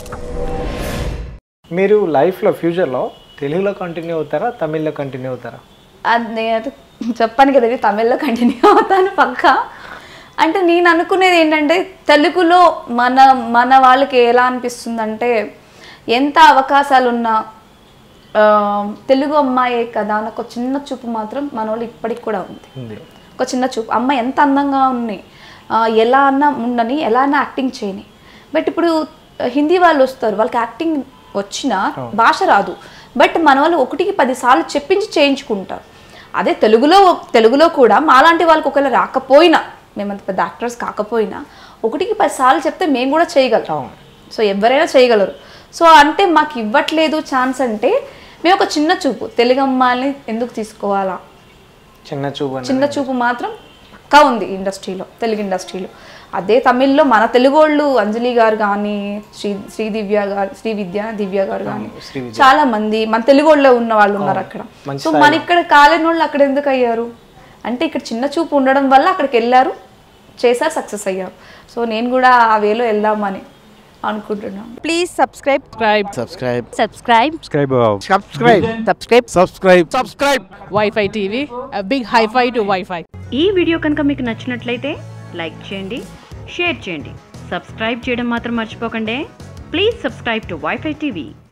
మీరు లైఫ్లో ఫ్యూచర్లో తెలుగులో కంటిన్యూ అవుతారా తమిళ్లో కంటిన్యూ అవుతారా అది నేను చెప్పాను కదా ఇది తమిళ్లో కంటిన్యూ అవుతాను పక్కా అంటే నేను అనుకునేది ఏంటంటే తెలుగులో మన మన వాళ్ళకి ఎలా అనిపిస్తుందంటే ఎంత అవకాశాలు ఉన్నా ఆ, తెలుగు అమ్మాయే కదా అని ఒక చిన్న చూపు మాత్రం మన వాళ్ళు ఇప్పటికి కూడా ఉంది ఉంది ఒక చిన్న చూపు అమ్మ ఎంత అందంగా ఉంది ఆ, ఎలా అన్నా ఉండని ఎలా అన్నా యాక్టింగ్ చేయని బట్ ఇప్పుడు హిందీ వాళ్ళు వస్తారు వాళ్ళకి యాక్టింగ్ వచ్చినా భాష రాదు బట్ మన వాళ్ళు ఒకటికి పది సార్లు చెప్పించి చేయించుకుంటారు అదే తెలుగులో తెలుగులో కూడా మాలాంటి వాళ్ళకి ఒకవేళ రాకపోయినా మేమంత పెద్ద యాక్టర్స్ కాకపోయినా ఒకటికి పది సార్లు చెప్తే మేము కూడా చేయగలం అవును సో ఎవరైనా చేయగలరు సో అంటే మాకు ఇవ్వట్లేదు ఛాన్స్ అంటే మేము ఒక చిన్న చూపు తెలుగు అమ్మాయిని ఎందుకు తీసుకోవాలా చిన్న చూపు అనేది. చిన్న చూపు మాత్రం పక్కా ఉంది ఇండస్ట్రీలో తెలుగు ఇండస్ట్రీలో అదే తమిళ్లో మన తెలుగు వాళ్ళు అంజలి గారు కానీ శ్రీ శ్రీ దివ్య గారు శ్రీ విద్య దివ్య గారు కానీ శ్రీ విద్య. చాలా మంది మన తెలుగు వాళ్ళు ఉన్న వాళ్ళు ఉన్నారు అక్కడ మంచి సో మన ఇక్కడ కాలేని వాళ్ళు అక్కడ ఎందుకు అయ్యారు అంటే ఇక్కడ చిన్న చూపు ఉండడం వల్ల అక్కడికి వెళ్ళారు చేశారు సక్సెస్ అయ్యారు సో నేను కూడా ఆ వేలో వెళ్దామని అనుకుంటున్నాను Please subscribe. subscribe Subscribe. subscribe subscribe subscribe subscribe Wi-Fi TV, a big hi-fi to Wi-Fi. ఈ వీడియో కనుక మీకు నచ్చినట్లయితే లైక్ చేయండి షేర్ చేయండి సబ్స్క్రైబ్ చేయడం మాత్రం మర్చిపోకండి please subscribe to WiFi TV